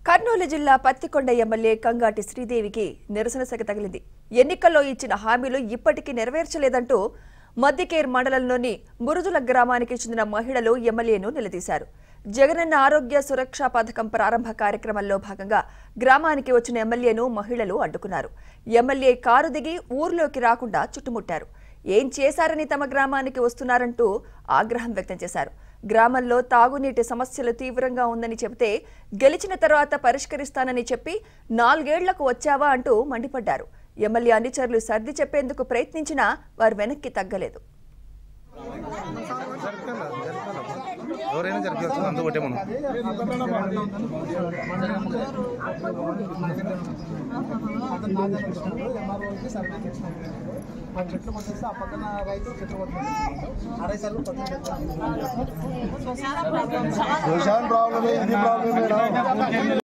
కర్నూలు జిల్లా పత్తికొండ ఎమ్మెల్యే కంగాటి శ్రీదేవికి నిరసన సెగ తగిలింది ఎన్నికల్లో ఇచ్చిన హామీలు ఇప్పటికీ నెరవేర్చలేదంటూ మద్దికేర్ మండలంలోని మురుజుల గ్రామానికి చెందిన మహిళలు ఎమ్మెల్యేను నిలదీశారు జగనన్న ఆరోగ్య సురక్ష పథకం ప్రారంభ కార్యక్రమంలో భాగంగా గ్రామానికి వచ్చిన ఎమ్మెల్యేను మహిళలు అడ్డుకున్నారు ఎమ్మెల్యే కారు దిగి ఊర్లోకి రాకుండా చుట్టుముట్టారు ఏం చేశారని తమ గ్రామానికి వస్తున్నారంటూ ఆగ్రహం వ్యక్తం చేశారు గ్రామంలో తాగునీటి సమస్యలు తీవ్రంగా ఉందని చెబితే గెలిచిన తర్వాత పరిష్కరిస్తానని చెప్పి నాలుగేళ్లకు వచ్చావా అంటూ మండిపడ్డారు ఎమ్మెల్యే అనుచరులు సర్ది చెప్పేందుకు ప్రయత్నించినా వారు వెనక్కి తగ్గలేదు ఎవరైనా జరగచ్చు అందు ఒకటే మనం అతను నా దగ్గర వచ్చినప్పుడు ఎంఆర్ఓకి సర్వే చేసినప్పుడు ఆ చెట్లు కొట్టేస్తే ఆ పక్కన రైతు చెట్లు కొట్టుకుంటున్నాడు అరవై సార్లు పక్కన శ్మశాన్ ప్రాబ్లమే ఇది ప్రాబ్లం మేడం